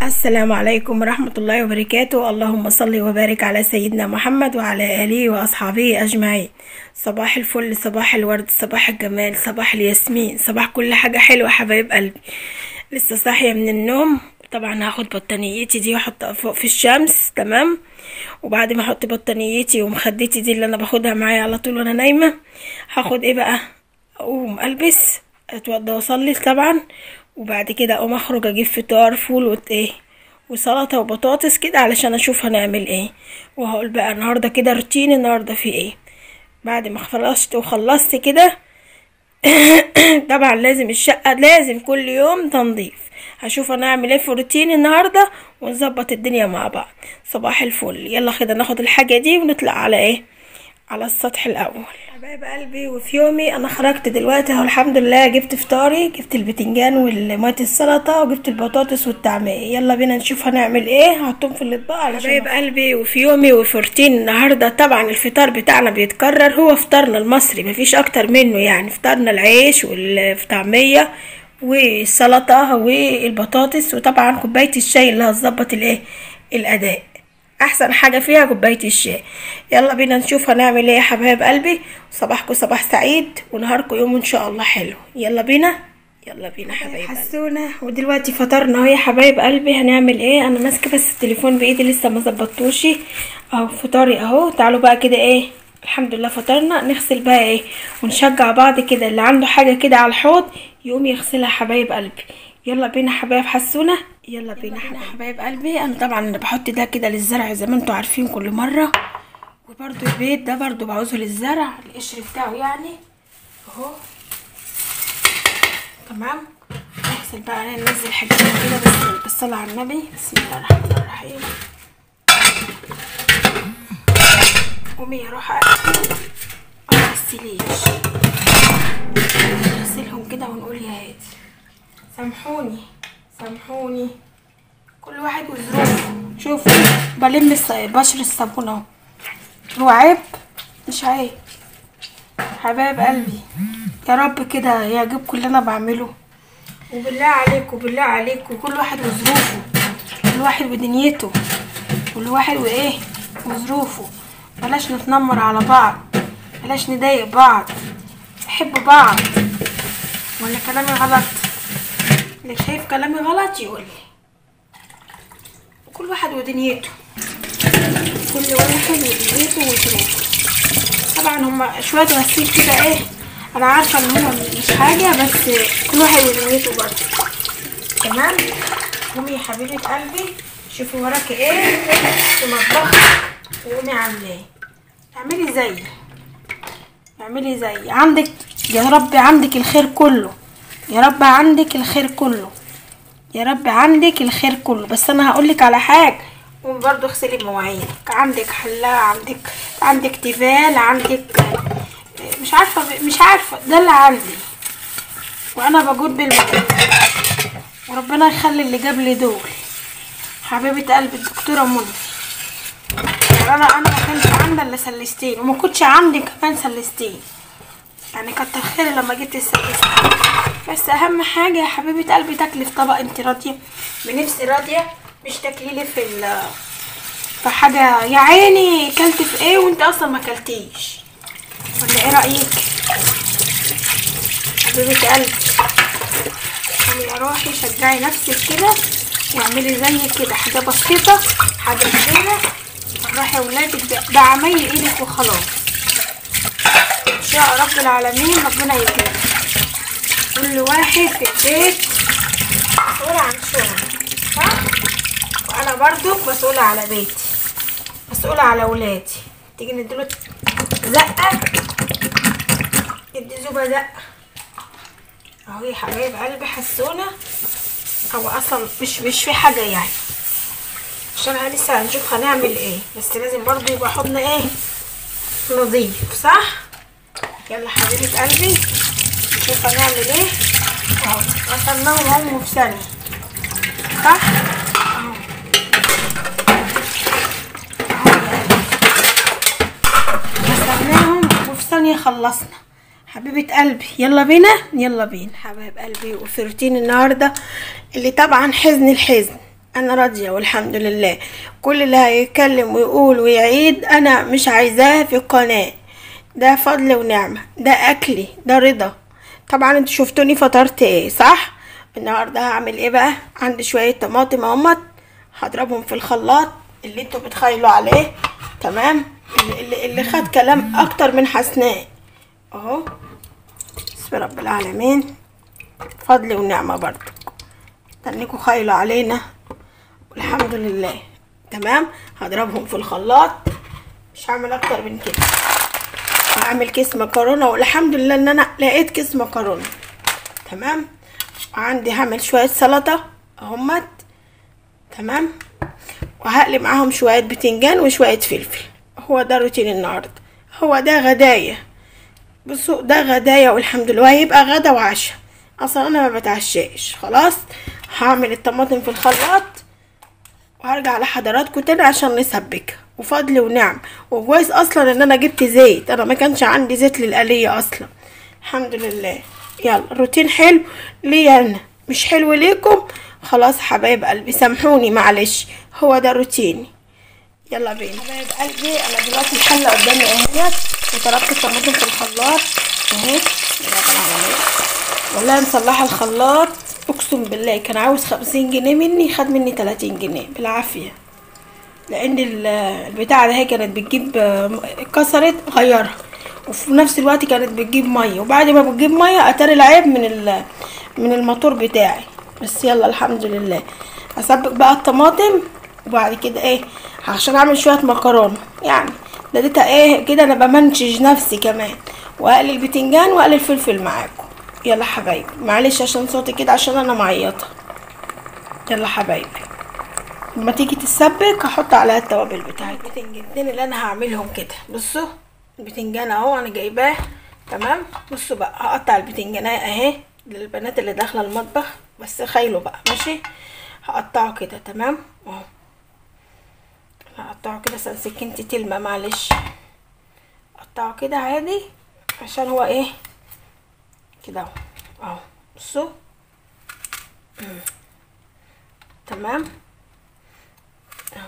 السلام عليكم ورحمة الله وبركاته اللهم صل وبارك على سيدنا محمد وعلى آله وأصحابه أجمعين صباح الفل صباح الورد صباح الجمال صباح الياسمين صباح كل حاجة حلوة حبايب قلبي لسه صاحية من النوم طبعا هاخد بطانيتي دي واحطها فوق في الشمس تمام وبعد ما احط بطانيتي ومخدتي دي اللي انا باخدها معايا على طول وانا نايمة هاخد ايه بقى اقوم البس اتوضى واصلي طبعا وبعد كده اقوم اخرج اجيب فطار فول وت ايه وسلطه وبطاطس كده علشان اشوف هنعمل ايه وهقول بقى النهارده كده روتين النهارده في ايه بعد ما خلصت وخلصت كده طبعا لازم الشقه لازم كل يوم تنظيف هشوف انا اعمل ايه في روتين النهارده ونظبط الدنيا مع بعض صباح الفل يلا كده ناخد الحاجه دي ونطلع على ايه على السطح الاول حبايب قلبي وفي يومي انا خرجت دلوقتي اهو الحمد لله جبت فطاري جبت البتنجان والمية السلطة وجبت البطاطس والطعمية يلا بينا نشوف هنعمل ايه هحطهم في الاطباق علشان حبايب قلبي وفي يومي وفي روتين النهارده طبعا الفطار بتاعنا بيتكرر هو فطارنا المصري مفيش اكتر منه يعني فطارنا العيش والطعمية والسلطة والبطاطس وطبعا كوباية الشاي اللي هتظبط الايه الاداء احسن حاجه فيها كوبايه الشاي يلا بينا نشوف هنعمل ايه يا حبايب قلبي صباحكم صباح سعيد ونهاركم يوم ان شاء الله حلو يلا بينا يلا بينا حبايب حسونا ودلوقتي فطرنا اهو يا حبايب قلبي هنعمل ايه انا ماسكه بس التليفون بايدي لسه ما ظبطتوش اهو فطاري اهو تعالوا بقى كده ايه الحمد لله فطرنا نغسل بقى ايه ونشجع بعض كده اللي عنده حاجه كده على الحوض يقوم يغسلها حبايب قلبي يلا بينا حبايب حسونا يلا بينا حبايب, حبايب قلبي انا طبعا انا بحط ده كده للزرع زي ما انتوا عارفين كل مره وبرده البيت ده برده بعوزه للزرع القشر بتاعه يعني اهو تمام نغسل بقى ننزل حاجات كده بس بالصلاه على النبي بسم الله الرحمن الرحيم قومي اروح اغسليش نغسلهم كده ونقول يا هادي سامحوني سامحوني كل واحد وظروفه شوفوا بلم بشر الصابون اهو هو عيب مش عيب حبايب قلبي يا رب كده يعجبكم اللي انا بعمله وبالله عليكم بالله عليكم كل واحد وظروفه كل واحد ودنيته كل واحد وايه وظروفه بلاش نتنمر على بعض بلاش نضايق بعض نحب بعض ولا كلامي غلط اللي شايف كلامي غلط يقول لي كل واحد ودنيته كل واحد ودنيته وظروفه طبعا هما شويه غسيل كده ايه انا عارفه ان هما مش حاجه بس كل واحد ودنيته برضه تمام قومي يا حبيبه قلبي شوفي وراكي ايه في مطبخك وقومي عامله ايه اعملي زيي اعملي زيي عندك يا رب عندك الخير كله يا رب عندك الخير كله يا رب عندك الخير كله بس انا هقولك على حاجه قومي برضو اغسلي مواعينك عندك حلاقه عندك عندك تيفال عندك مش عارفه مش عارفه ده اللي عندي وانا بجود بالموضوع وربنا يخلي اللي جاب لي دول حبيبه قلبي الدكتوره منى يعني انا انا ما كانش عندي الا سلستين وما كنتش عندي كمان سلستين يعني كتر خير لما جبت السلستين بس اهم حاجه يا حبيبه قلبي تاكلي في طبق انت راضيه بنفسي راضيه مش تاكلي في ال في حاجه يا عيني كلت في ايه وانت اصلا ما كلتيش ولا ايه رايك حبيبه قلبي قومي يا روحي شجعي نفسك كده واعملي زي كده حاجه بسيطه حاجه كبيره فرحي ولادك بعمايل ايدك وخلاص ان شاء رب العالمين ربنا يكرمك كل واحد في البيت مسؤول عن شغله صح وانا برضو مسؤولة على بيتي مسؤولة على ولادي تيجي نديله زقة ادي زوبة زقة اهو يا حبايب قلبي حسونا هو اصلا مش مش في حاجة يعني عشان انا لسه هنشوف هنعمل ايه بس لازم برضو يبقى حضن ايه نظيف صح يلا حبيبة قلبي نشوف هنعمل ايه اهو غسلناهم هم في ثانية صح اهو غسلناهم وفي ثانية خلصنا حبيبة قلبي يلا بينا يلا بينا حبايب قلبي وفي روتين النهاردة اللي طبعا حزن الحزن انا راضيه والحمد لله كل اللي هيتكلم ويقول ويعيد انا مش عايزاه في القناه ده فضل ونعمه ده اكلي ده رضا طبعا انتوا شفتوني فطرت ايه صح النهارده هعمل ايه بقى عندي شويه طماطم اهمت هضربهم في الخلاط اللي انتوا بتخيلوا عليه تمام اللي, اللي, اللي خد كلام اكتر من حسناء اهو بسم رب العالمين فضل ونعمه برضك تنكوا خايلوا علينا والحمد لله تمام هضربهم في الخلاط مش هعمل اكتر من كده هعمل كيس مكرونه والحمد لله ان انا لقيت كيس مكرونه تمام وعندي هعمل شويه سلطه اهمت تمام وهقلي معاهم شويه بتنجان وشويه فلفل هو ده روتين النهارده هو ده غدايا بصوا ده غدايا والحمد لله وهيبقى غدا وعشاء اصلا انا ما بتعشاش خلاص هعمل الطماطم في الخلاط وهرجع لحضراتكم تاني عشان نسبكها وفضل ونعم وكويس اصلا ان انا جبت زيت انا ما كانش عندي زيت للقليه اصلا الحمد لله يلا روتين حلو ليا انا مش حلو ليكم خلاص حبايب قلبي سامحوني معلش هو ده روتيني يلا بينا حبايب قلبي انا دلوقتي الحله قدامي اهيت وضربت الطماطم في الخلاط اهي والله مصلحه الخلاط اقسم بالله كان عاوز خمسين جنيه مني خد مني تلاتين جنيه بالعافيه لان البتاعه ده هي كانت بتجيب اتكسرت غيرها وفي نفس الوقت كانت بتجيب ميه وبعد ما بتجيب ميه اتاري العيب من من الموتور بتاعي بس يلا الحمد لله هسبك بقى الطماطم وبعد كده ايه عشان اعمل شويه مكرونه يعني لقيتها ايه كده انا بمنتج نفسي كمان واقلي البتنجان واقلي الفلفل معاكم يلا حبايبي معلش عشان صوتي كده عشان انا معيطه يلا حبايبي لما تيجي تتسبك هحط عليها التوابل بتاعتي البتنجانين اللي انا هعملهم كده بصوا البتنجان اهو انا جايباه تمام بصوا بقى هقطع البتنجانية اهي للبنات اللي داخله المطبخ بس خايلوا بقى ماشي هقطعه كده تمام اهو هقطعه كده عشان سكينتي تلمع معلش اقطعه كده عادي عشان هو ايه كده اهو اهو بصوا تمام اهو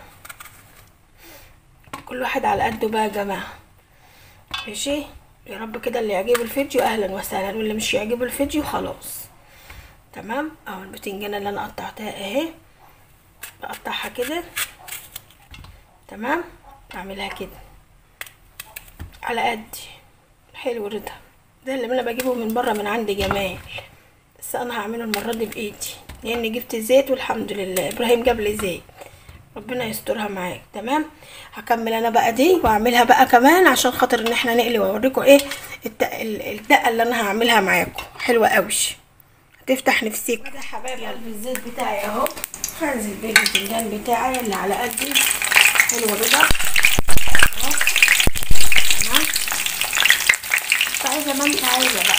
كل واحد على قده بقى يا جماعه ماشي يا رب كده اللي يعجبه الفيديو اهلا وسهلا واللي مش يعجبه الفيديو خلاص تمام اهو البتنجانه اللي انا قطعتها اهي بقطعها كده تمام اعملها كده على قدي حلو رضا ده اللي انا بجيبه من بره من عند جمال بس انا هعمله المره دي بايدي لان جبت زيت والحمد لله ابراهيم جاب لي زيت ربنا يسترها معاك تمام هكمل انا بقى دي واعملها بقى كمان عشان خاطر ان احنا نقلي واوريكم ايه الدقه اللي انا هعملها معاكم حلوه قوي هتفتح نفسيك كده يا حبايبي قلب الزيت بتاعي اهو هنزل بالبتنجان بتاعي اللي على قدي حلو رضا اهو تمام عايزه ما انت عايزه بقى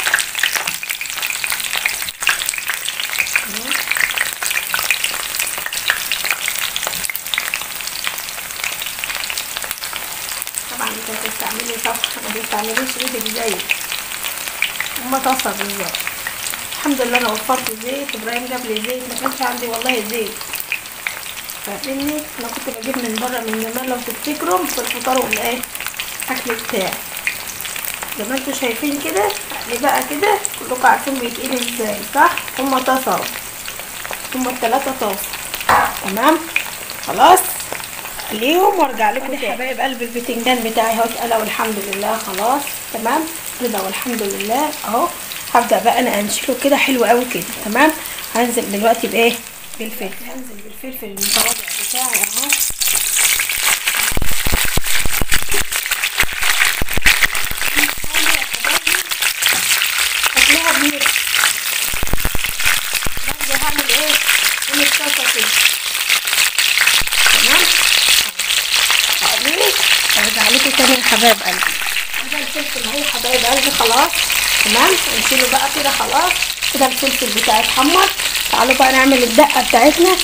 طبعا انت هتستعملي طبخ ما تستعمليش ايدك زي هما طاسه بالظبط الحمد لله انا وفرت زيت ابراهيم جاب لي زيت ما كانش عندي والله زيت فاهمني انا كنت بجيب من بره من زمان لو تفتكروا في الفطار والايه الاكل بتاعي زي ما انتوا شايفين كده اللي بقى كده كلكم عارفين بيتقلي ازاي صح هما طاسه اهو هما التلاته طاسه تمام خلاص خليهم وارجع لكم تاني حبايب قلب البتنجان بتاعي اهو اتقلى والحمد لله خلاص تمام رضا والحمد لله اهو هبدا بقى انا انشله كده حلو قوي كده تمام هنزل دلوقتي بايه بالفلفل هنزل بالفلفل المتواضع بتاعي اهو هتلاقيها بنص برضه هعمل ايه من الطاسه كده تمام هقليه ارجع لكم تاني يا حبايب قلبي كده الفلفل اهو حبايب قلبي خلاص تمام نشيله بقى كده خلاص كده الفلفل بتاعي اتحمر تعالوا بقى نعمل الدقه بتاعتنا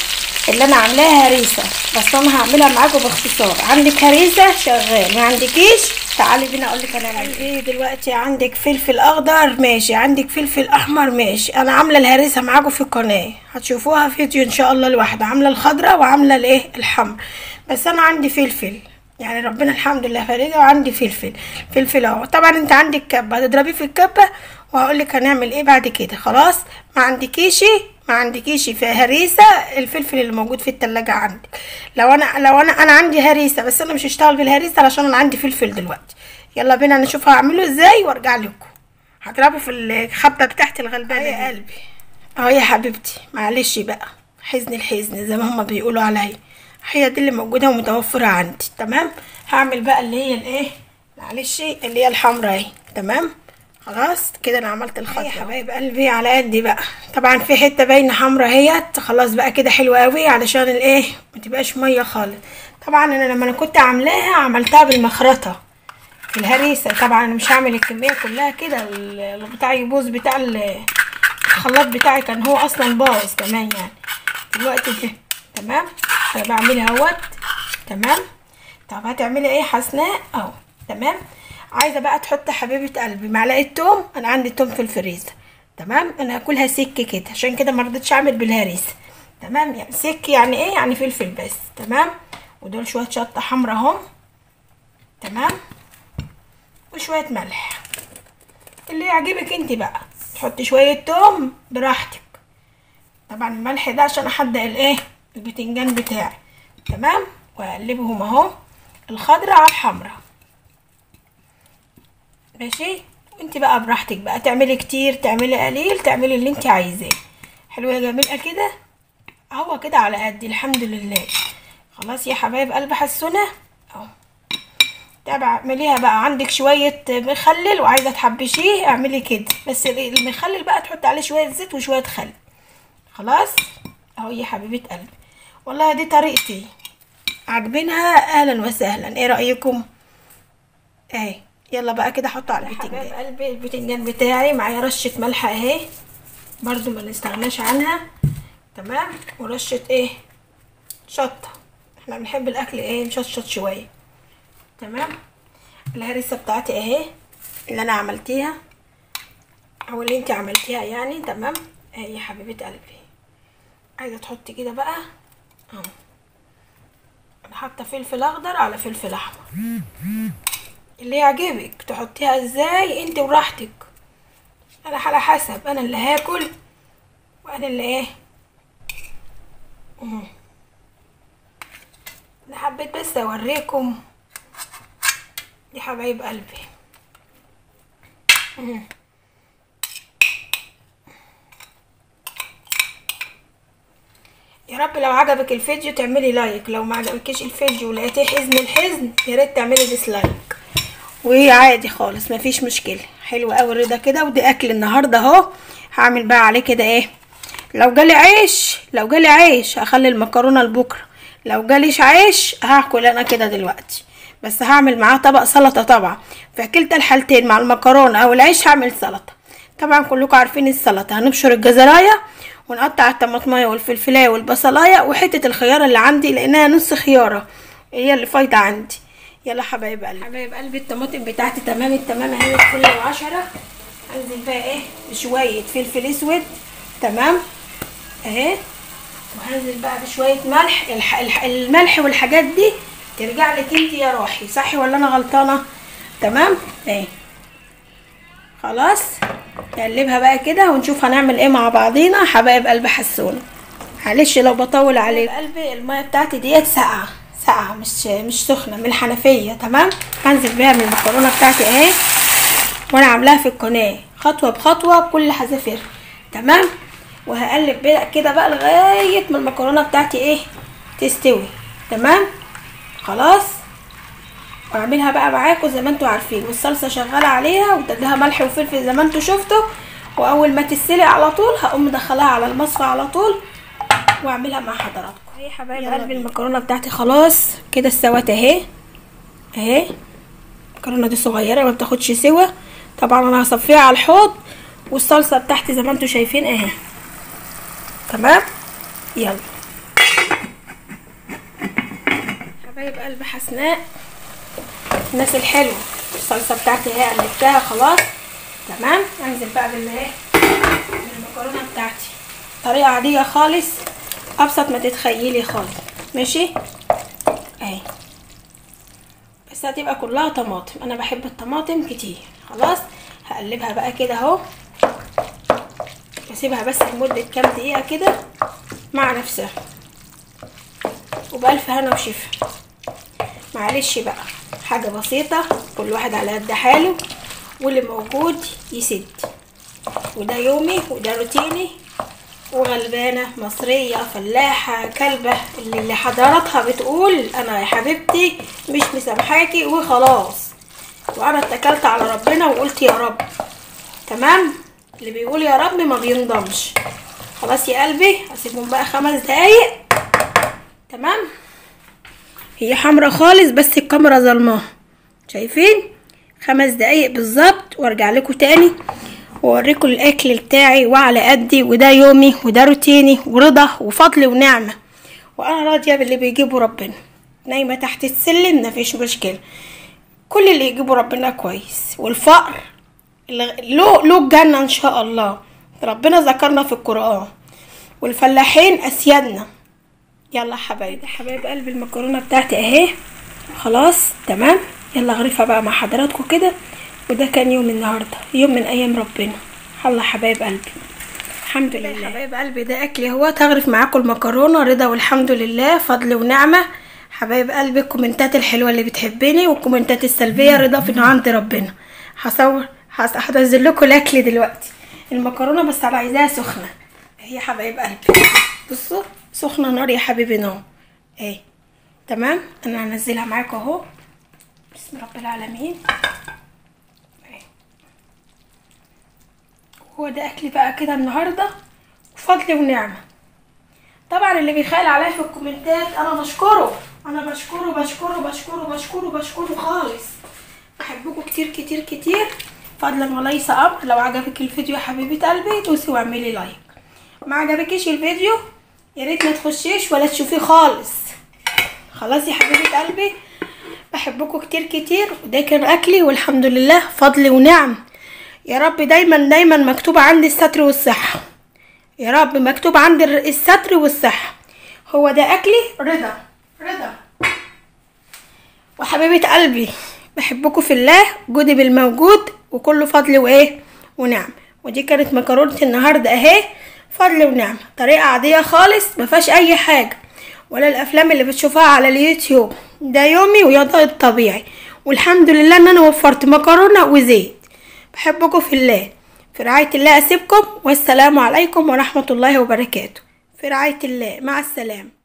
اللي انا عاملاها هريسه بس انا هعملها معاكم باختصار عندك هريسه شغال ما عندكيش تعالي بينا اقول لك انا هعمل ايه دلوقتي عندك فلفل اخضر ماشي عندك فلفل احمر ماشي انا عامله الهريسه معاكم في القناه هتشوفوها فيديو ان شاء الله لوحده عامله الخضراء وعامله الايه الحمر بس انا عندي فلفل يعني ربنا الحمد لله فريده وعندي فلفل فلفل اهو طبعا انت عندك كبه هتضربيه في الكبه وهقول لك هنعمل ايه بعد كده خلاص ما عندكيش ما عندكيش في هريسه الفلفل اللي موجود في التلاجة عندك لو انا لو انا انا عندي هريسه بس انا مش هشتغل بالهريسه علشان انا عندي فلفل دلوقتي يلا بينا نشوف هعمله ازاي وارجع لكم هضربه في الخبه بتاعت الغلبانه يا قلبي اهو يا حبيبتي معلش بقى حزن الحزن زي ما هما بيقولوا عليا هي دي اللي موجوده ومتوفره عندي تمام هعمل بقى اللي هي الايه معلش اللي هي الحمراء اهي تمام خلاص كده انا عملت الخطوه يا حبايب قلبي على قدي بقى طبعا في حته باينه حمراء اهيت خلاص بقى كده حلوه قوي علشان الايه ما تبقاش ميه خالص طبعا انا لما انا كنت عاملاها عملتها بالمخرطه في الهريسه طبعا انا مش هعمل الكميه كلها كده البتاع يبوظ بتاع الخلاط بتاعي كان هو اصلا باظ كمان يعني دلوقتي كده تمام انا بعملها اهوت تمام طب هتعملي ايه حسناء اهو تمام عايزه بقى تحط حبيبه قلبي معلقه توم انا عندي توم في الفريزر تمام انا هاكلها سك كده عشان كده ما رضيتش اعمل بالهريسه تمام يعني سك يعني ايه يعني فلفل بس تمام ودول شويه شطه حمرا اهم تمام وشويه ملح اللي يعجبك انت بقى تحطي شويه توم براحتك طبعا الملح ده عشان احدق الايه البتنجان بتاعي تمام واقلبهم اهو الخضرة على الحمراء ماشي وانت بقى براحتك بقى تعملي كتير تعملي قليل تعملي اللي انت عايزاه حلو يا جميله كده اهو كده على قدي الحمد لله خلاص يا حبايب قلب حسونه اهو تابع اعمليها بقى عندك شويه مخلل وعايزه تحبشيه اعملي كده بس المخلل بقى تحطي عليه شويه زيت وشويه خل خلاص اهو يا حبيبه قلبي والله دي طريقتي عاجبينها اهلا وسهلا ايه رايكم اهي يلا بقى كده احطه على البتنجان حبايب قلبي البتنجان بتاعي معايا رشه ملح اهي برضو ما نستغناش عنها تمام ورشه ايه شطه احنا بنحب الاكل ايه مشطشط شويه تمام الهريسه بتاعتي اهي اللي انا عملتيها او اللي انت عملتيها يعني تمام اهي يا حبيبه قلبي عايزه تحطي كده بقى اهو انا حاطه فلفل اخضر على فلفل احمر اللي يعجبك تحطيها ازاي انت وراحتك انا على حسب انا اللي هاكل وانا اللي ايه انا حبيت بس اوريكم يا حبايب قلبي يا رب لو عجبك الفيديو تعملي لايك لو ما عجبكيش الفيديو ولقيتيه حزن الحزن يا ريت تعملي ديسلايك وعادي خالص مفيش مشكله حلو قوي الرضا كده ودي اكل النهارده اهو هعمل بقى عليه كده ايه لو جالي عيش لو جالي عيش هخلي المكرونه لبكره لو جاليش عيش هاكل انا كده دلوقتي بس هعمل معاه طبق سلطه طبعا في كلتا الحالتين مع المكرونه او العيش هعمل سلطه طبعا كلكم عارفين السلطه هنبشر الجزرايه ونقطع الطماطمايه والفلفلايه والبصلايه وحته الخياره اللي عندي لانها نص خياره هي اللي فايضه عندي يلا حبايب قلبي حبايب قلبي الطماطم بتاعتي تمام التمام اهي كل وعشرة انزل بقى ايه بشويه فلفل اسود تمام اهي وهنزل بقى بشويه ملح الح... الح... الملح والحاجات دي ترجع لك انت يا روحي صحي ولا انا غلطانه تمام اهي خلاص نقلبها بقى كده ونشوف هنعمل ايه مع بعضينا حبايب قلب حسونه معلش لو بطول عليك قلبي الميه بتاعتي ديت ساقعه ساقعه مش مش سخنه من الحنفيه تمام هنزل بيها من المكرونه بتاعتي اهي وانا عاملاها في القناه خطوه بخطوه بكل حذافيرها تمام وهقلب بقى كده بقى لغايه ما المكرونه بتاعتي ايه تستوي تمام خلاص واعملها بقى معاكم زي ما انتوا عارفين والصلصه شغاله عليها وتديها ملح وفلفل زي ما انتوا شفتوا واول ما تتسلق على طول هقوم مدخلاها على المصفى على طول واعملها مع حضراتكم اهي حبايب قلبي المكرونه بتاعتي خلاص كده استوت اهي اهي المكرونه دي صغيره ما بتاخدش سوا طبعا انا هصفيها على الحوض والصلصه بتاعتي زي ما انتوا شايفين اهي تمام يلا حبايب قلب حسناء الناس الحلوه الصلصه بتاعتي اهي قلبتها خلاص تمام انزل بقى بالايه بالمكرونه بتاعتي طريقه عاديه خالص ابسط ما تتخيلي خالص ماشي اهي بس هتبقى كلها طماطم انا بحب الطماطم كتير خلاص هقلبها بقى كده اهو واسيبها بس لمده كام دقيقه كده مع نفسها وبألف هنا وشفا معلش بقى حاجة بسيطة كل واحد على قد حاله واللي موجود يسد وده يومي وده روتيني وغلبانة مصرية فلاحة كلبة اللي, اللي حضراتها بتقول أنا يا حبيبتي مش مسامحاكي وخلاص وأنا اتكلت على ربنا وقلت يا رب تمام اللي بيقول يا رب ما بينضمش خلاص يا قلبي هسيبهم بقى خمس دقايق تمام هي حمرا خالص بس الكاميرا ظلماها شايفين خمس دقايق بالظبط وارجع لكم تاني واوريكم الاكل بتاعي وعلى قدي وده يومي وده روتيني ورضا وفضل ونعمه وانا راضيه باللي بيجيبه ربنا نايمه تحت السلم مفيش مشكله كل اللي يجيبه ربنا كويس والفقر له له الجنه ان شاء الله ربنا ذكرنا في القران والفلاحين اسيادنا يلا حبايبي حبايب قلب المكرونه بتاعتي اهي خلاص تمام يلا غرفها بقى مع حضراتكم كده وده كان يوم النهارده يوم من ايام ربنا يلا حبايب قلبي الحمد لله حبايب قلبي ده اكلي اهو تغرف معاكم المكرونه رضا والحمد لله فضل ونعمه حبايب قلبي الكومنتات الحلوه اللي بتحبني والكومنتات السلبيه رضا في عند ربنا هصور هنزل لكم الاكل دلوقتي المكرونه بس انا عايزاها سخنه هي حبايب قلبي بصوا سخنه نار يا حبيبي نار اهي تمام انا هنزلها معاكم اهو بسم رب العالمين هو ده اكلي بقى كده النهارده وفضل ونعمه طبعا اللي بيخيل عليا في الكومنتات انا بشكره انا بشكره بشكره بشكره بشكره بشكره خالص بحبكم كتير كتير كتير فضلا وليس امر لو عجبك الفيديو يا حبيبه قلبي دوسي واعملي لايك ما عجبكيش الفيديو يا ريت ما تخشيش ولا تشوفيه خالص خلاص يا حبيبه قلبي بحبكم كتير كتير وده كان اكلي والحمد لله فضل ونعم يا رب دايما دايما مكتوب عندي الستر والصحة يا رب مكتوب عندي الستر والصحة هو ده اكلي رضا رضا وحبيبة قلبي بحبكم في الله جودي بالموجود وكله فضل وايه ونعم ودي كانت مكرونة النهاردة اهي فضل ونعمة طريقة عادية خالص مفيهاش اي حاجة ولا الافلام اللي بتشوفها على اليوتيوب ده يومي ويا الطبيعي والحمد لله ان انا وفرت مكرونة وزيت بحبكم في الله في رعاية الله أسيبكم والسلام عليكم ورحمة الله وبركاته في رعاية الله مع السلامة